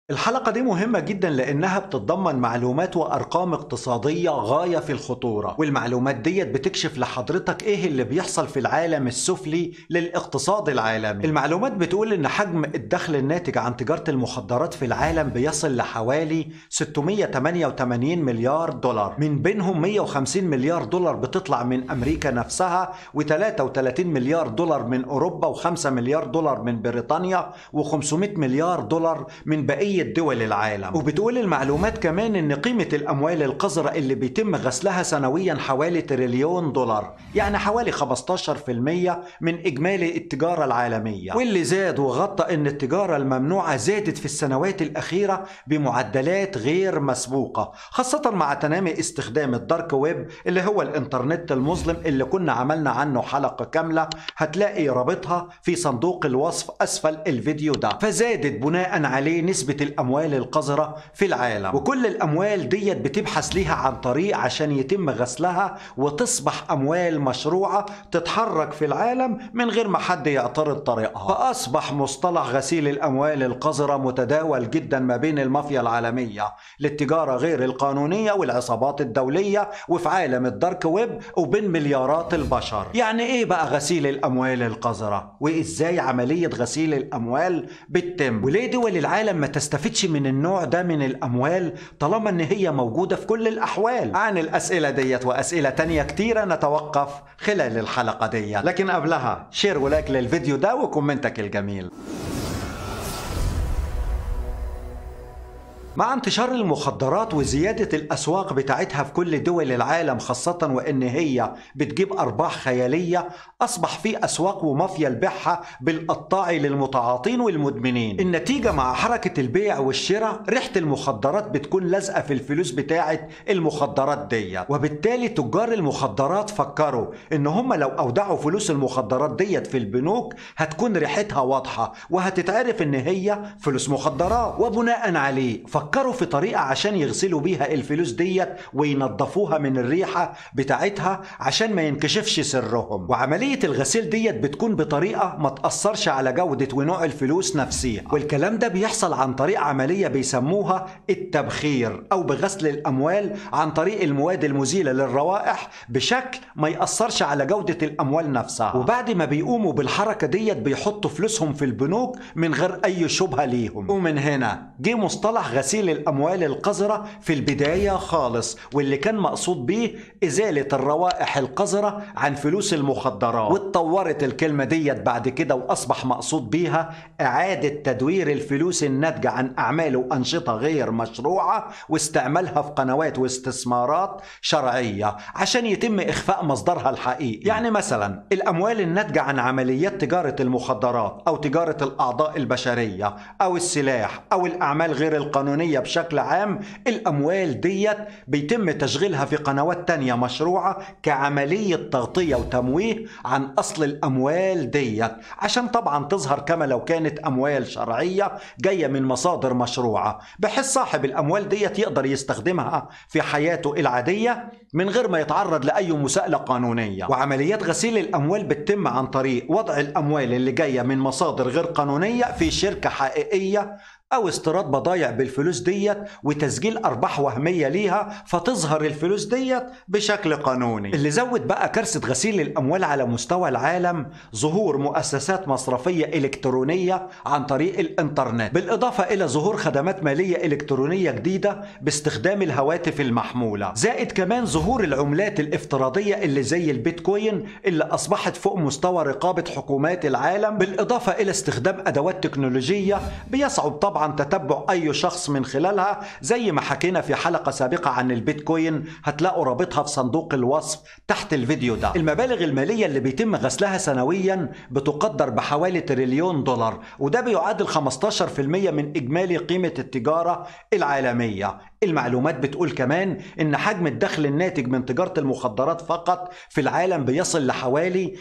الحلقة دي مهمة جدا لأنها بتتضمن معلومات وأرقام اقتصادية غاية في الخطورة والمعلومات ديت بتكشف لحضرتك إيه اللي بيحصل في العالم السفلي للاقتصاد العالمي المعلومات بتقول إن حجم الدخل الناتج عن تجارة المخدرات في العالم بيصل لحوالي 688 مليار دولار من بينهم 150 مليار دولار بتطلع من أمريكا نفسها و33 مليار دولار من أوروبا و5 مليار دولار من بريطانيا و500 مليار دولار من بقية دول العالم وبتقول المعلومات كمان ان قيمة الاموال القذرة اللي بيتم غسلها سنويا حوالي تريليون دولار يعني حوالي 15% من اجمالي التجارة العالمية واللي زاد وغطى ان التجارة الممنوعة زادت في السنوات الاخيرة بمعدلات غير مسبوقة خاصة مع تنامي استخدام الدارك ويب اللي هو الانترنت المظلم اللي كنا عملنا عنه حلقة كاملة هتلاقي رابطها في صندوق الوصف اسفل الفيديو ده فزادت بناء عليه نسبة الاموال القذرة في العالم وكل الاموال ديت بتبحث ليها عن طريق عشان يتم غسلها وتصبح اموال مشروعة تتحرك في العالم من غير ما حد يعترض طريقها فاصبح مصطلح غسيل الاموال القذرة متداول جدا ما بين المافيا العالمية للتجارة غير القانونية والعصابات الدولية وفي عالم الدارك ويب وبين مليارات البشر يعني ايه بقى غسيل الاموال القذرة وازاي عملية غسيل الاموال بتتم وليه دول العالم ما تستفدش من النوع ده من الاموال طالما ان هي موجودة في كل الاحوال عن الاسئلة ديت واسئلة تانية كتيرة نتوقف خلال الحلقة دي لكن قبلها شير ولايك للفيديو ده وكومنتك الجميل مع انتشار المخدرات وزيادة الأسواق بتاعتها في كل دول العالم خاصة وإن هي بتجيب أرباح خيالية أصبح في أسواق ومافيا البيعها بالقطاع للمتعاطين والمدمنين النتيجة مع حركة البيع والشراء ريحة المخدرات بتكون لازقة في الفلوس بتاعت المخدرات ديت وبالتالي تجار المخدرات فكروا إن هم لو أودعوا فلوس المخدرات ديت في البنوك هتكون ريحتها واضحة وهتتعرف إن هي فلوس مخدرات وبناء عليه فكروا في طريقة عشان يغسلوا بيها الفلوس ديت وينظفوها من الريحة بتاعتها عشان ما ينكشفش سرهم وعملية الغسيل ديت بتكون بطريقة ما تأثرش على جودة ونوع الفلوس نفسها والكلام ده بيحصل عن طريق عملية بيسموها التبخير أو بغسل الأموال عن طريق المواد المزيلة للروائح بشكل ما يأثرش على جودة الأموال نفسها وبعد ما بيقوموا بالحركة ديت بيحطوا فلوسهم في البنوك من غير أي شبهة ليهم ومن هنا جه مصطلح غسيل غسيل الأموال القذرة في البداية خالص واللي كان مقصود بيه إزالة الروائح القذرة عن فلوس المخدرات واتطورت الكلمة ديت بعد كده وأصبح مقصود بيها إعادة تدوير الفلوس الناتجة عن أعمال وأنشطة غير مشروعة واستعمالها في قنوات واستثمارات شرعية عشان يتم إخفاء مصدرها الحقيقي يعني مثلا الأموال الناتجة عن عمليات تجارة المخدرات أو تجارة الأعضاء البشرية أو السلاح أو الأعمال غير القانونية القانونية بشكل عام الأموال ديت بيتم تشغيلها في قنوات تانية مشروعة كعملية تغطية وتمويه عن أصل الأموال ديت عشان طبعا تظهر كما لو كانت أموال شرعية جاية من مصادر مشروعة بحيث صاحب الأموال ديت يقدر يستخدمها في حياته العادية من غير ما يتعرض لأي مساءلة قانونية وعمليات غسيل الأموال بتتم عن طريق وضع الأموال اللي جاية من مصادر غير قانونية في شركة حقيقية أو استيراد بضايع بالفلوس ديت وتسجيل أرباح وهمية ليها فتظهر الفلوس ديت بشكل قانوني اللي زود بقى كارثة غسيل الأموال على مستوى العالم ظهور مؤسسات مصرفية إلكترونية عن طريق الإنترنت بالإضافة إلى ظهور خدمات مالية إلكترونية جديدة باستخدام الهواتف المحمولة زائد كمان ظهور العملات الافتراضية اللي زي البيتكوين اللي أصبحت فوق مستوى رقابة حكومات العالم بالإضافة إلى استخدام أدوات تكنولوجية بيصعب طبعا طبعا تتبع اي شخص من خلالها زي ما حكينا في حلقة سابقة عن البيتكوين هتلاقوا رابطها في صندوق الوصف تحت الفيديو ده المبالغ المالية اللي بيتم غسلها سنويا بتقدر بحوالي تريليون دولار وده بيعادل 15% من اجمالي قيمة التجارة العالمية المعلومات بتقول كمان ان حجم الدخل الناتج من تجارة المخدرات فقط في العالم بيصل لحوالي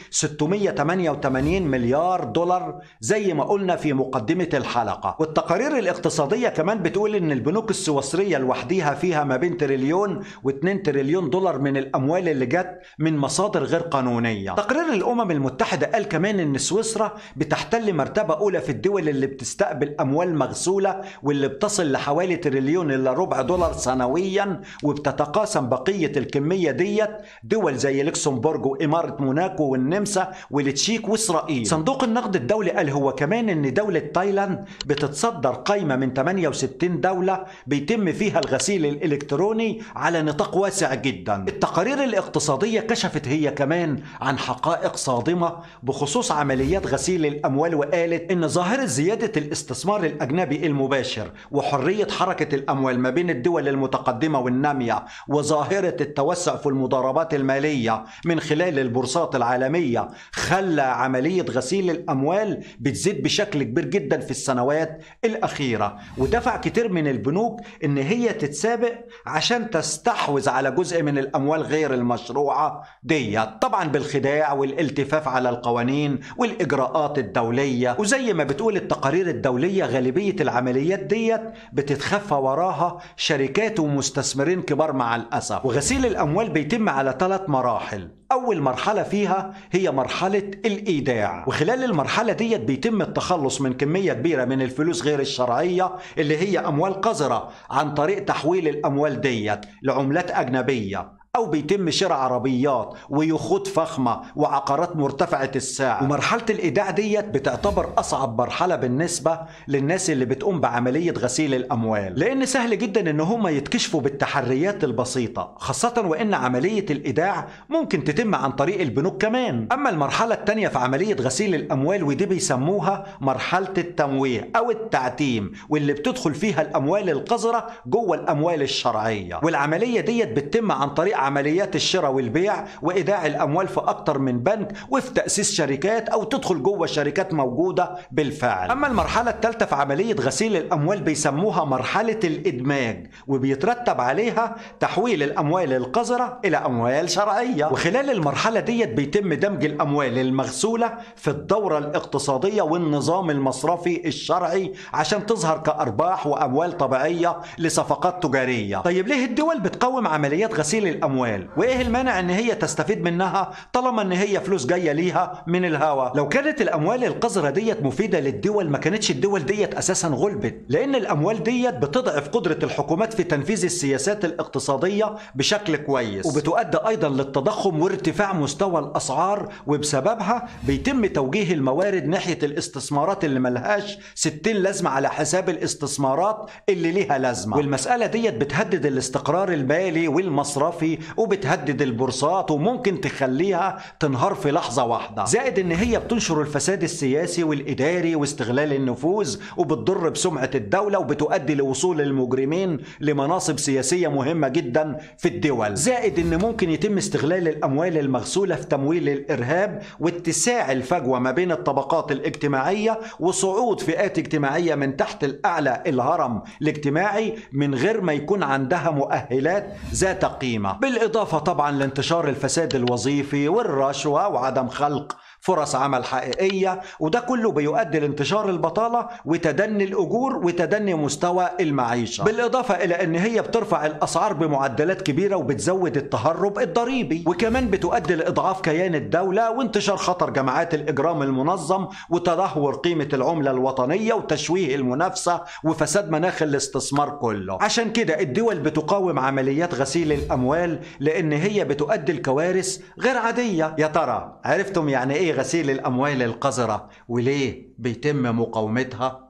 688 مليار دولار زي ما قلنا في مقدمة الحلقة والتقارير الاقتصادية كمان بتقول ان البنوك السويسرية لوحديها فيها ما بين تريليون و2 تريليون دولار من الاموال اللي جت من مصادر غير قانونية تقرير الامم المتحدة قال كمان ان سويسرا بتحتل مرتبة اولى في الدول اللي بتستقبل اموال مغسولة واللي بتصل لحوالي تريليون الا ربع دولار سنويا وبتتقاسم بقية الكمية ديت دول زي لوكسمبورج وإمارة موناكو والنمسا والتشيك وإسرائيل صندوق النقد الدولي قال هو كمان إن دولة تايلاند بتتصدر قائمة من 68 دولة بيتم فيها الغسيل الإلكتروني على نطاق واسع جدا التقارير الاقتصادية كشفت هي كمان عن حقائق صادمة بخصوص عمليات غسيل الأموال وقالت إن ظاهرة زيادة الاستثمار الأجنبي المباشر وحرية حركة الأموال ما بين الدول المتقدمة والنامية وظاهرة التوسع في المضاربات المالية من خلال البورصات العالمية خلى عملية غسيل الأموال بتزيد بشكل كبير جدا في السنوات الأخيرة ودفع كتير من البنوك إن هي تتسابق عشان تستحوذ على جزء من الأموال غير المشروعة دي طبعا بالخداع والالتفاف على القوانين والإجراءات الدولية وزي ما بتقول التقارير الدولية غالبية العمليات ديت بتتخفى وراها شركات ومستثمرين كبار مع الأسف وغسيل الأموال بيتم على ثلاث مراحل أول مرحلة فيها هي مرحلة الإيداع وخلال المرحلة ديت بيتم التخلص من كمية كبيرة من الفلوس غير الشرعية اللي هي أموال قذرة عن طريق تحويل الأموال ديت لعملات أجنبية أو بيتم شراء عربيات ويخوت فخمة وعقارات مرتفعة السعر ومرحلة الإيداع ديت بتعتبر أصعب مرحلة بالنسبة للناس اللي بتقوم بعملية غسيل الأموال لأن سهل جدا إن هم يتكشفوا بالتحريات البسيطة خاصة وإن عملية الإيداع ممكن تتم عن طريق البنوك كمان أما المرحلة الثانية في عملية غسيل الأموال ودي بيسموها مرحلة التمويه أو التعتيم واللي بتدخل فيها الأموال القذرة جوه الأموال الشرعية والعملية ديت بتتم عن طريق عمليات الشراء والبيع وايداع الاموال في اكتر من بنك وفي تاسيس شركات او تدخل جوه شركات موجوده بالفعل اما المرحله الثالثه في عمليه غسيل الاموال بيسموها مرحله الادماج وبيترتب عليها تحويل الاموال القذره الى اموال شرعيه وخلال المرحله ديت بيتم دمج الاموال المغسوله في الدوره الاقتصاديه والنظام المصرفي الشرعي عشان تظهر كارباح واموال طبيعيه لصفقات تجاريه طيب ليه الدول بتقوم عمليات غسيل الاموال الاموال وايه المانع ان هي تستفيد منها طالما ان هي فلوس جايه ليها من الهوا لو كانت الاموال القذره ديت مفيده للدول ما كانتش الدول ديت اساسا غلبت لان الاموال ديت بتضعف قدره الحكومات في تنفيذ السياسات الاقتصاديه بشكل كويس وبتؤدي ايضا للتضخم وارتفاع مستوى الاسعار وبسببها بيتم توجيه الموارد ناحيه الاستثمارات اللي ملهاش 60 لازمه على حساب الاستثمارات اللي ليها لازمه والمساله ديت بتهدد الاستقرار المالي والمصرفي وبتهدد البورصات وممكن تخليها تنهار في لحظة واحدة زائد ان هي بتنشر الفساد السياسي والاداري واستغلال النفوذ وبتضر بسمعة الدولة وبتؤدي لوصول المجرمين لمناصب سياسية مهمة جدا في الدول زائد ان ممكن يتم استغلال الاموال المغسولة في تمويل الارهاب واتساع الفجوة ما بين الطبقات الاجتماعية وصعود فئات اجتماعية من تحت الاعلى الهرم الاجتماعي من غير ما يكون عندها مؤهلات ذات قيمة بالإضافة طبعا لانتشار الفساد الوظيفي والرشوة وعدم خلق فرص عمل حقيقية وده كله بيؤدي لانتشار البطالة وتدني الأجور وتدني مستوى المعيشة بالإضافة إلى أن هي بترفع الأسعار بمعدلات كبيرة وبتزود التهرب الضريبي وكمان بتؤدي لإضعاف كيان الدولة وانتشار خطر جماعات الإجرام المنظم وتدهور قيمة العملة الوطنية وتشويه المنافسة وفساد مناخ الاستثمار كله عشان كده الدول بتقاوم عمليات غسيل الأموال لأن هي بتؤدي الكوارث غير عادية يا ترى عرفتم يعني إيه غسيل الأموال القذرة وليه بيتم مقاومتها؟